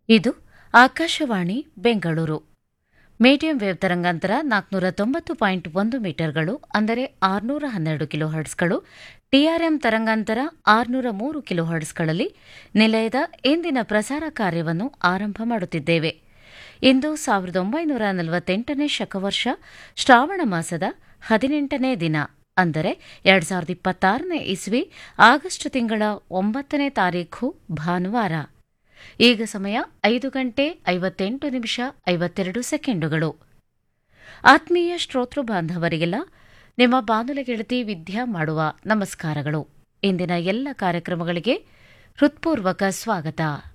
ಇದು Akashvani Bengaluru medium wave ತರಂಗಾಂತರ ನಾಲ್ಕುನೂರ ತೊಂಬತ್ತು ಪಾಯಿಂಟ್ ಒಂದು ಮೀಟರ್ಗಳು ಅಂದರೆ ಆರುನೂರ ಹನ್ನೆರಡು ಕಿಲೋ ಹರ್ಟ್ಸ್ಗಳು ಟಿಆರ್ಎಂ ತರಂಗಾಂತರ ಆರುನೂರ ಮೂರು ಕಿಲೋ ಹರ್ಟ್ಸ್ಗಳಲ್ಲಿ ನಿಲಯದ ಇಂದಿನ ಪ್ರಸಾರ ಕಾರ್ಯವನ್ನು ಆರಂಭ ಮಾಡುತ್ತಿದ್ದೇವೆ ಇಂದು ಸಾವಿರದ ಒಂಬೈನೂರ ನಲವತ್ತೆಂಟನೇ ಶಕವರ್ಷ ಶ್ರಾವಣ ಮಾಸದ ಹದಿನೆಂಟನೇ ದಿನ ಅಂದರೆ ಎರಡ್ ಸಾವಿರದ ಇಪ್ಪತ್ತಾರನೇ ಇಸ್ವಿ ಆಗಸ್ಟ್ ತಿಂಗಳ ಒಂಬತ್ತನೇ ತಾರೀಖು ಭಾನುವಾರ ಈಗ ಸಮಯ ಐದು ಗಂಟೆ ಐವತ್ತೆಂಟು ನಿಮಿಷ ಐವತ್ತೆರಡು ಸೆಕೆಂಡುಗಳು ಆತ್ಮೀಯ ಶ್ರೋತೃ ಬಾಂಧವರಿಗೆಲ್ಲ ನಿಮ್ಮ ಬಾನುಲಿ ಗೆಳತಿ ವಿದ್ಯಾ ಮಾಡುವ ನಮಸ್ಕಾರಗಳು ಇಂದಿನ ಎಲ್ಲ ಕಾರ್ಯಕ್ರಮಗಳಿಗೆ ಹೃತ್ಪೂರ್ವಕ ಸ್ವಾಗತ